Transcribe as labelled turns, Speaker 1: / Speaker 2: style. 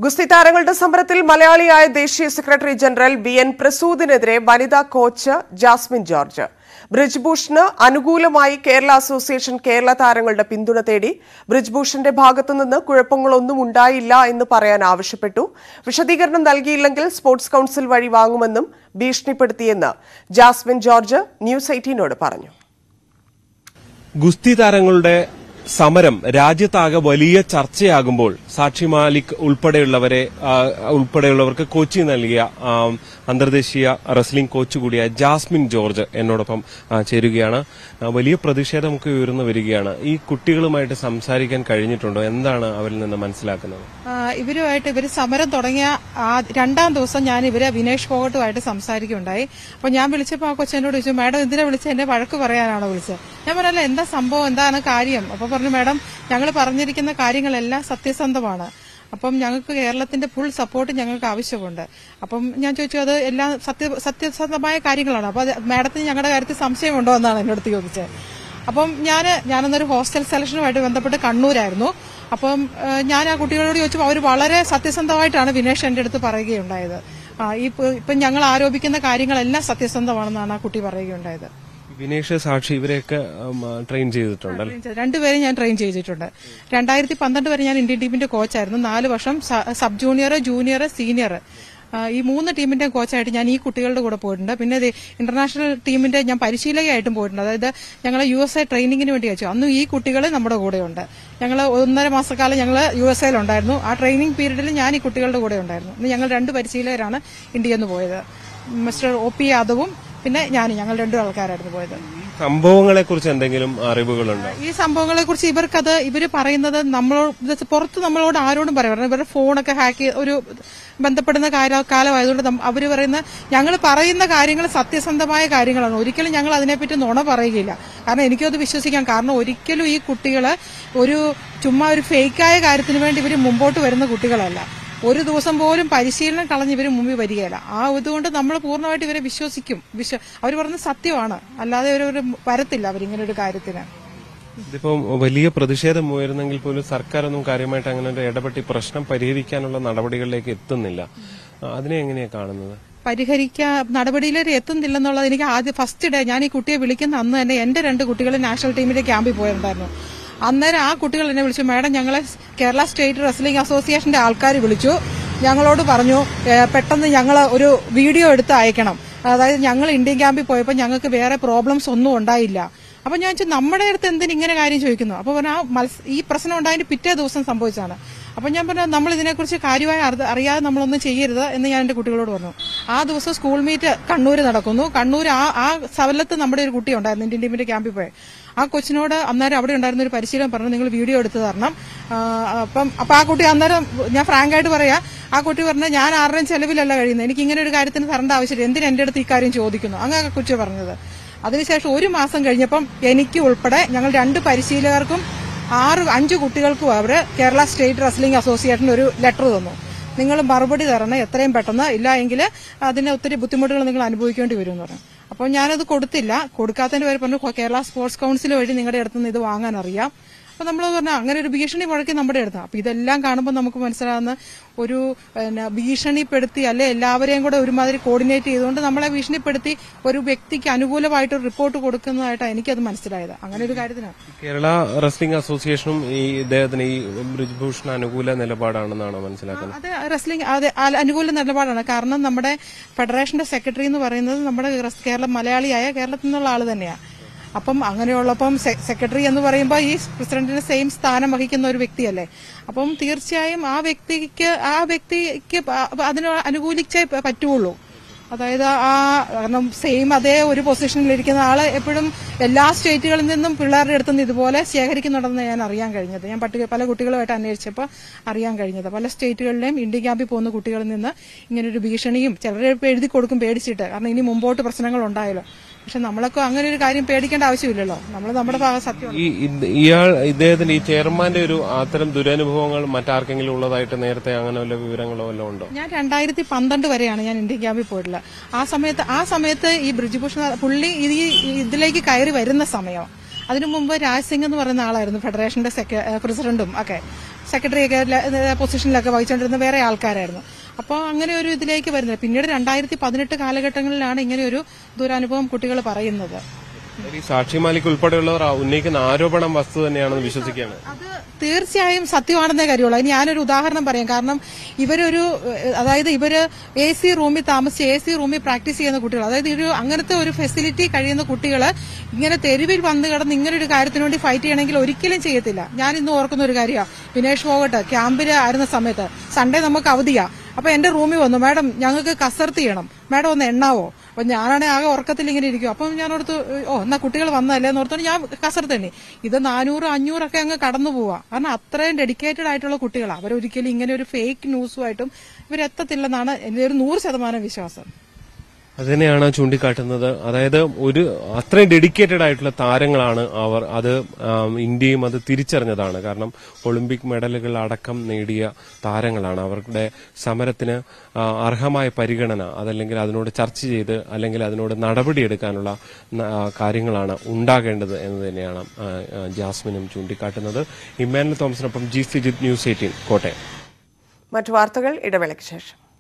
Speaker 1: ഗുസ്തി താരങ്ങളുടെ സമരത്തിൽ മലയാളിയായ ദേശീയ സെക്രട്ടറി ജനറൽ ബി എൻ പ്രസൂദിനെതിരെ വനിതാ കോച്ച് ജാസ്മിൻ ജോർജ് ബ്രിജ്ഭൂഷണ് അനുകൂലമായി കേരള അസോസിയേഷൻ കേരള താരങ്ങളുടെ പിന്തുണ തേടി ബ്രിജ്ഭൂഷന്റെ ഭാഗത്തുനിന്ന് കുഴപ്പങ്ങളൊന്നും ഉണ്ടായില്ല എന്ന് പറയാൻ ആവശ്യപ്പെട്ടു വിശദീകരണം നൽകിയില്ലെങ്കിൽ സ്പോർട്സ് കൌൺസിൽ വഴി വാങ്ങുമെന്നും ഭീഷണിപ്പെടുത്തിയെന്ന് ജാസ്മിൻ ജോർജ് ന്യൂസ് എയ്റ്റീനോട് പറഞ്ഞു
Speaker 2: ഗുസ്തി താരങ്ങളുടെ സമരം രാജ്യത്താകെ വലിയ ചർച്ചയാകുമ്പോൾ സാക്ഷി മാലിക് ഉൾപ്പെടെയുള്ളവരെ ആ, ഉൾപ്പെടെയുള്ളവർക്ക് കോച്ചിങ് നൽകിയ ആ, അന്തർദേശീയ റെസ്ലിംഗ് കോച്ച് കൂടിയായ ജാസ്മിൻ ജോർജ് എന്നോടൊപ്പം ആ, ചേരുകയാണ് ആ, വലിയ പ്രതിഷേധമൊക്കെ ഉയർന്നു വരികയാണ് ഈ കുട്ടികളുമായിട്ട് സംസാരിക്കാൻ കഴിഞ്ഞിട്ടുണ്ടോ എന്താണ് അവരിൽ നിന്ന് മനസ്സിലാക്കുന്നത്
Speaker 3: ആ, ഇവരുമായിട്ട് ഇവർ സമരം തുടങ്ങിയ ആ രണ്ടാം ദിവസം ഞാൻ ഇവരെ വിനേഷ് ഫോഗട്ടുമായിട്ട് സംസാരിക്കുകയുണ്ടായി അപ്പൊ ഞാൻ വിളിച്ചപ്പോൾ ആ കൊച്ചെന്നോട് ചോദിച്ചു മാഡം എന്തിനാ വിളിച്ചത് എന്നെ വഴക്ക് പറയാനാണോ വിളിച്ചത് ഞാൻ പറഞ്ഞല്ല എന്താ സംഭവം എന്താണ് കാര്യം അപ്പൊ പറഞ്ഞു മാഡം ഞങ്ങൾ പറഞ്ഞിരിക്കുന്ന കാര്യങ്ങളെല്ലാം സത്യസന്ധമാണ് അപ്പം ഞങ്ങൾക്ക് കേരളത്തിന്റെ ഫുൾ സപ്പോർട്ട് ഞങ്ങൾക്ക് ആവശ്യമുണ്ട് അപ്പം ഞാൻ ചോദിച്ചു അത് എല്ലാം സത്യ സത്യസന്ധമായ കാര്യങ്ങളാണ് അപ്പൊ അത് മാഡത്തിന് ഞങ്ങളുടെ കാര്യത്തിൽ സംശയമുണ്ടോ എന്നാണ് എന്നോട് ചോദിച്ചത് അപ്പം ഞാൻ ഞാനന്നൊരു ഹോസ്റ്റൽ സെലക്ഷനുമായിട്ട് ബന്ധപ്പെട്ട് കണ്ണൂരായിരുന്നു അപ്പം ഏഹ്, ഞാൻ ആ കുട്ടികളോട് ചോദിച്ചപ്പോൾ അവർ വളരെ സത്യസന്ധമായിട്ടാണ് വിനേഷ് എന്റെ അടുത്ത് പറയുകയുണ്ടായത് ആ, ഈ ഇപ്പൊ- ഇപ്പം ഞങ്ങൾ ആരോപിക്കുന്ന കാര്യങ്ങളെല്ലാം സത്യസന്ധമാണെന്നാണ് ആ കുട്ടി പറയുകയുണ്ടായത്
Speaker 2: വിനേഷ് സാക്ഷി ഇവരെയൊക്കെ ഉം, ട്രെയിൻ ചെയ്തിട്ടുണ്ടല്ലോ
Speaker 3: ട്രെയിൻ ചെയ്ത് രണ്ടുപേരും ഞാൻ ട്രെയിൻ ചെയ്തിട്ടുണ്ട് രണ്ടായിരത്തി പന്ത്രണ്ട് വരെ ഞാൻ ഇന്ത്യൻ ടീമിന്റെ കോച്ചായിരുന്നു നാല് വർഷം സ- സബ് ജൂനിയർ ജൂനിയർ സീനിയർ ആ, ഈ മൂന്ന് ടീമിന്റെ കോച്ചായിട്ട് ഞാൻ ഈ കുട്ടികളുടെ കൂടെ പോയിട്ടുണ്ട് പിന്നെ ദേ ഇന്റർനാഷണൽ ടീമിന്റെ ഞാൻ പരിശീലകയായിട്ടും പോയിട്ടുണ്ട് അതായത് ഞങ്ങൾ യു എസ് എ ട്രെയിനിങ്ങിന് വേണ്ടി വെച്ചു അന്നും ഈ കുട്ടികൾ നമ്മുടെ കൂടെയുണ്ട് ഞങ്ങൾ ഒന്നര മാസക്കാലം ഞങ്ങൾ യു എസ് എയിലുണ്ടായിരുന്നു ആ ട്രെയിനിങ് പീരീഡിൽ ഞാൻ ഈ കുട്ടികളുടെ കൂടെ ഉണ്ടായിരുന്നു ഇന്ന് ഞങ്ങൾ രണ്ട് പരിശീലകരാണ് ഇന്ത്യയിൽ നിന്ന് പോയത് മിസ്റ്റർ ഒ പി യാദവും പിന്നെ ഞാനും ഞങ്ങൾ രണ്ടു ആൾക്കാരായിരുന്നു പോയത്
Speaker 2: സംഭവങ്ങളെ കുറിച്ച് എന്തെങ്കിലും അറിവുകളുണ്ടോ
Speaker 3: ഈ സംഭവങ്ങളെ കുറിച്ച് ഇവർക്കത് ഇവര് പറയുന്നത് നമ്മളോട് ഇത് പുറത്ത് നമ്മളോട് ആരോടും പറയാം കാരണം ഇവരുടെ ഫോണൊക്കെ ഹാക്ക് ഒരു ബന്ധപ്പെടുന്ന കാല- കാലമായതുകൊണ്ട് നമ്മ- അവര് പറയുന്ന ഞങ്ങൾ പറയുന്ന കാര്യങ്ങൾ സത്യസന്ധമായ കാര്യങ്ങളാണ് ഒരിക്കലും ഞങ്ങൾ അതിനെപ്പറ്റി നുണ പറയുകയില്ല കാരണം എനിക്കത് വിശ്വസിക്കാം കാരണം ഒരിക്കലും ഈ കുട്ടികള് ഒരു ചുമ്മാ ഒരു ഫേക്കായ കാര്യത്തിന് വേണ്ടി ഇവർ മുമ്പോട്ട് വരുന്ന കുട്ടികളല്ല ഒരു ദിവസം പോലും പരിശീലനം കളഞ്ഞ് ഇവർ മുമ്പിൽ വരികയില്ല ആ ഇതുകൊണ്ട് നമ്മൾ പൂർണ്ണമായിട്ട് ഇവരെ വിശ്വസിക്കും വിശ്വ അവർ പറയുന്നത് സത്യമാണ് അല്ലാതെ ഇവർ വരത്തില്ല അവരിങ്ങനെ ഒരു കാര്യത്തിന്
Speaker 2: ഇതിപ്പം വലിയ പ്രതിഷേധം ഉയരുന്നെങ്കിൽ പോലും സർക്കാരൊന്നും കാര്യമായിട്ട് അങ്ങനെ ഒരു ഇടപെട്ട് ഈ പ്രശ്നം പരിഹരിക്കാനുള്ള നടപടികളിലേക്ക് എത്തുന്നില്ല ആ, അതിനെ എങ്ങനെയാ കാണുന്നത്
Speaker 3: പരിഹരിക്കാൻ നടപടിയിലേക്ക് എത്തുന്നില്ലെന്നുള്ളത് എനിക്ക് ആദ്യം ഫസ്റ്റ് ഡേ ഞാൻ ഈ കുട്ടിയെ വിളിക്കുന്ന അന്ന് തന്നെ എന്റെ രണ്ട് കുട്ടികൾ നാഷണൽ ടീമിന്റെ ക്യാമ്പിൽ പോയിട്ടുണ്ടായിരുന്നു അന്നേരം ആ കുട്ടികൾ എന്നെ വിളിച്ചു മാഡം ഞങ്ങളെ കേരള സ്റ്റേറ്റ് റെസ്ലിംഗ് അസോസിയേഷന്റെ ആൾക്കാർ വിളിച്ചു ഞങ്ങളോട് പറഞ്ഞു "ഏ, പെട്ടെന്ന് ഞങ്ങൾ ഒരു വീഡിയോ എടുത്ത് അയക്കണം അതായത് ഞങ്ങൾ ഇന്ത്യൻ ക്യാമ്പിൽ പോയപ്പോൾ ഞങ്ങൾക്ക് വേറെ പ്രോബ്ലംസ് ഒന്നും ഉണ്ടായില്ല അപ്പൊ ഞാൻ ചോദിച്ചു നമ്മുടെ അടുത്ത് എന്തിന് ഇങ്ങനെ കാര്യം ചോദിക്കുന്നു അപ്പൊ പറഞ്ഞു ആ മത്സ- ഈ പ്രശ്നം ഉണ്ടായതിന്റെ പിറ്റേ ദിവസം സംഭവിച്ചാണ് അപ്പൊ ഞാൻ പറഞ്ഞു നമ്മൾ ഇതിനെക്കുറിച്ച് കാര്യമായി അറി- അറിയാതെ നമ്മളൊന്നും ചെയ്യരുത് എന്ന് ഞാൻ എന്റെ കുട്ടികളോട് പറഞ്ഞു ആ ദിവസം സ്കൂൾ മീറ്റ് കണ്ണൂര് നടക്കുന്നു കണ്ണൂർ ആ ആ സ്ഥലത്ത് നമ്മുടെ ഒരു കുട്ടി ഉണ്ടായിരുന്നു ഇന്ത്യൻ ടീമിന്റെ ക്യാമ്പിൽ പോയി ആ കൊച്ചിനോട് അന്നേരം അവിടെ ഉണ്ടായിരുന്ന ഒരു പരിശീലനം പറഞ്ഞു നിങ്ങൾ വീഡിയോ എടുത്ത് തരണം ആ, അപ്പം അപ്പൊ ആ കുട്ടി അന്നേരം ഞാൻ ഫ്രാങ്ക് ആയിട്ട് പറയാ ആ കുട്ടി പറഞ്ഞു ഞാൻ ആരുടെയും ചെലവിലല്ല കഴിയുന്നത് എനിക്ക് ഇങ്ങനെ ഒരു കാര്യത്തിന് തരേണ്ട ആവശ്യമില്ല എന്തിന് എന്റെ അടുത്ത് ഇക്കാര്യം ചോദിക്കുന്നു അങ്ങനെ ആ കൊച്ചു പറഞ്ഞത് അതിനുശേഷം ഒരു മാസം കഴിഞ്ഞപ്പം എനിക്ക് ഉൾപ്പെടെ ഞങ്ങൾ രണ്ട് പരിശീലകർക്കും ആറ് അഞ്ച് കുട്ടികൾക്കും അവർ കേരള സ്റ്റേറ്റ് റെസ്ലിംഗ് അസോസിയേഷൻ ഒരു ലെറ്റർ തന്നു നിങ്ങൾ മറുപടി തരണം എത്രയും പെട്ടെന്ന് ഇല്ല എങ്കിൽ അതിന് ഒത്തിരി ബുദ്ധിമുട്ടുകൾ നിങ്ങൾ അനുഭവിക്കേണ്ടി വരും എന്ന് പറഞ്ഞു അപ്പോൾ ഞാനത് കൊടുത്തില്ല കൊടുക്കാത്തതിന്റെ പേര് പറഞ്ഞു കേരള സ്പോർട്സ് കൗൺസിൽ വഴി നിങ്ങളുടെ അടുത്ത് നിന്ന് ഇത് വാങ്ങാൻ അറിയാം അപ്പൊ നമ്മൾ പറഞ്ഞു അങ്ങനെ ഒരു ഭീഷണി മുഴക്കി നമ്മുടെ അടുത്ത് അപ്പൊ ഇതെല്ലാം കാണുമ്പോൾ നമുക്ക് മനസ്സിലാകുന്ന ഒരു പിന്നെ, ഭീഷണിപ്പെടുത്തി അല്ലെ എല്ലാവരെയും കൂടെ ഒരുമാതിരി കോർഡിനേറ്റ് ചെയ്തുകൊണ്ട് നമ്മളെ ഭീഷണിപ്പെടുത്തി ഒരു വ്യക്തിക്ക് അനുകൂലമായിട്ട് ഒരു റിപ്പോർട്ട് കൊടുക്കുന്നതായിട്ടാണ് എനിക്കത് മനസ്സിലായത് അങ്ങനെ ഒരു കാര്യത്തിനാണ്
Speaker 2: കേരള റെസ്ലിംഗ് അസോസിയേഷനും ഈ ഇദ്ദേഹത്തിന് ഈ ബ്രിജ്ഭൂഷൺ അനുകൂല നിലപാടാണെന്നാണ് മനസ്സിലാക്കുന്നത്
Speaker 3: അത് റെസ്ലിംഗ് അത് അ- അനുകൂല നിലപാടാണ് കാരണം നമ്മുടെ ഫെഡറേഷന്റെ സെക്രട്ടറി എന്ന് പറയുന്നത് നമ്മുടെ റെസ്- കേരളം മലയാളിയായ കേരളത്തിൽ നിന്നുള്ള ആള് തന്നെയാണ് അപ്പം അങ്ങനെയുള്ളപ്പം സെ- സെക്രട്ടറി എന്ന് പറയുമ്പോൾ ഈ പ്രസിഡന്റിന് സെയിം സ്ഥാനം വഹിക്കുന്ന ഒരു വ്യക്തിയല്ലേ അപ്പം തീർച്ചയായും ആ വ്യക്തിക്ക് ആ വ്യക്തിക്ക് പ- അതിന് അനുകൂലിച്ചേ പ- പറ്റുള്ളൂ അതായത് ആ കാരണം സെയിം അതേ ഒരു പൊസിഷനിലിരിക്കുന്ന ആള് എപ്പോഴും എല്ലാ സ്റ്റേറ്റുകളിൽ നിന്നും പിള്ളേരുടെ അടുത്ത് നിന്ന് ഇതുപോലെ ശേഖരിക്കുന്നുണ്ടെന്ന് ഞാൻ അറിയാൻ കഴിഞ്ഞത് ഞാൻ പട്ടിക പല കുട്ടികളുമായിട്ട് അന്വേഷിച്ചപ്പോൾ അറിയാൻ കഴിഞ്ഞത് പല സ്റ്റേറ്റുകളിലെയും ഇന്ത്യൻ ക്യാമ്പിൽ പോകുന്ന കുട്ടികളിൽ നിന്ന് ഇങ്ങനൊരു ഭീഷണിയും ചിലരെ ഇപ്പൊ എഴുതി കൊടുക്കും പേടിച്ചിട്ട് കാരണം ഇനി മുമ്പോട്ട് പ്രശ്നങ്ങൾ ഉണ്ടായല്ലോ പക്ഷെ നമ്മളൊക്കെ അങ്ങനെ ഒരു കാര്യം പേടിക്കേണ്ട ആവശ്യമില്ലല്ലോ നമ്മൾ നമ്മുടെ ഭാഗം സത്യം
Speaker 2: ഈ ഇത് ഇയാൾ ഇദ്ദേഹത്തിന്റെ ഈ ചെയർമാന്റെ ഒരു അത്തരം ദുരനുഭവങ്ങൾ മറ്റാർക്കെങ്കിലും ഉള്ളതായിട്ട് നേരത്തെ അങ്ങനെ വല്ല വിവരങ്ങളോ വല്ലതും ഉണ്ടോ
Speaker 3: ഞാൻ രണ്ടായിരത്തി പന്ത്രണ്ട് വരെയാണ് ഞാൻ ഇന്ത്യൻ ക്യാമ്പിൽ പോയിട്ടുള്ളത് ആ സമയത്ത് ആ സമയത്ത് ഈ ബ്രിജ്ഭൂഷൺ പുള്ളി ഇത് ഈ ഇതിലേക്ക് കയറി വരുന്ന സമയം അതിനു മുമ്പ് രാജ് സിംഗ് എന്ന് പറയുന്ന ആളായിരുന്നു ഫെഡറേഷന്റെ സെക്ര- ഏഹ് പ്രസിഡന്റും ഒക്കെ സെക്രട്ടറി ഒക്കെ ല- പൊസിഷനിലൊക്കെ വഹിച്ചുകൊണ്ടിരുന്ന വേറെ ആൾക്കാരായിരുന്നു അപ്പോൾ അങ്ങനെ ഒരു ഇതിലേക്ക് വരുന്നത് പിന്നീട് രണ്ടായിരത്തി പതിനെട്ട് കാലഘട്ടങ്ങളിലാണ് ഇങ്ങനെ ഒരു ദുരനുഭവം കുട്ടികൾ പറയുന്നത്
Speaker 2: ഈ സാക്ഷി മാലിക് ഉൾപ്പെടെയുള്ളവർ ആ ഉന്നയിക്കുന്ന ആരോപണം വസ്തു തന്നെയാണെന്ന് വിശ്വസിക്കുകയാണ്
Speaker 3: അത് തീർച്ചയായും സത്യമാണെന്നേ കാര്യമുള്ളൂ അതിന് ഞാനൊരു ഉദാഹരണം പറയാം കാരണം ഇവരൊരു ഏഹ്, അതായത് ഇവര് എ സി റൂമിൽ താമസിച്ച് എ സി റൂമിൽ പ്രാക്ടീസ് ചെയ്യുന്ന കുട്ടികൾ അതായത് ഒരു അങ്ങനത്തെ ഒരു ഫെസിലിറ്റി കഴിയുന്ന കുട്ടികൾ ഇങ്ങനെ തെരുവിൽ വന്ന് കിടന്ന് ഇങ്ങനെ ഒരു കാര്യത്തിന് വേണ്ടി ഫൈറ്റ് ചെയ്യണമെങ്കിൽ ഒരിക്കലും ചെയ്യത്തില്ല ഞാൻ ഇന്ന് ഓർക്കുന്ന ഒരു കാര്യമാണ് വിനേഷ് ഫോഗട്ട് ക്യാമ്പിൽ ആയിരുന്ന സമയത്ത് സൺഡേ നമുക്ക് അവധിയാ അപ്പൊ എന്റെ റൂമിൽ വന്നു മാഡം ഞങ്ങൾക്ക് കസർത്ത് ചെയ്യണം മാഡം ഒന്ന് എണ്ണാവോ അപ്പൊ ഞാനാണെ ആകെ ഉറക്കത്തിൽ ഇങ്ങനെ ഇരിക്കും അപ്പം ഞാൻ ഓർത്ത് ഓ എന്നാ കുട്ടികൾ വന്നതല്ലേ എന്ന് ഓർത്തോണ്ട് ഞാൻ കസർത്ത് എണ്ണി ഇത് നാനൂറ് അഞ്ഞൂറൊക്കെ അങ്ങ് കടന്നു പോവാ കാരണം അത്രയും ഡെഡിക്കേറ്റഡ് ആയിട്ടുള്ള കുട്ടികളാണ് അവരൊരിക്കലും ഇങ്ങനെ ഒരു ഫേക്ക് ന്യൂസുമായിട്ടും ഇവരെത്തത്തില്ലെന്നാണ് എന്റെ ഒരു നൂറ് ശതമാനം വിശ്വാസം
Speaker 2: അതിനെയാണ് ചൂണ്ടിക്കാട്ടുന്നത് അതായത് ഒരു അത്രയും ഡെഡിക്കേറ്റഡ് ആയിട്ടുള്ള താരങ്ങളാണ് അവർ അത് ആം, ഇന്ത്യയും അത് തിരിച്ചറിഞ്ഞതാണ് കാരണം ഒളിമ്പിക് മെഡലുകൾ അടക്കം നേടിയ താരങ്ങളാണ് അവരുടെ സമരത്തിന് ആ, അർഹമായ പരിഗണന അതല്ലെങ്കിൽ അതിനോട് ചർച്ച ചെയ്ത് അല്ലെങ്കിൽ അതിനോട് നടപടിയെടുക്കാനുള്ള ന- ആ, കാര്യങ്ങളാണ് ഉണ്ടാകേണ്ടത് എന്ന് തന്നെയാണ് ആ, ആ, ജാസ്മിനും ചൂണ്ടിക്കാട്ടുന്നത് ഇമ്മാനുൽ തോമസിനൊപ്പം G Sijith news eighteen Kottayam
Speaker 1: മറ്റു വാർത്തകൾ ഇടവേളയ്ക്ക് ശേഷം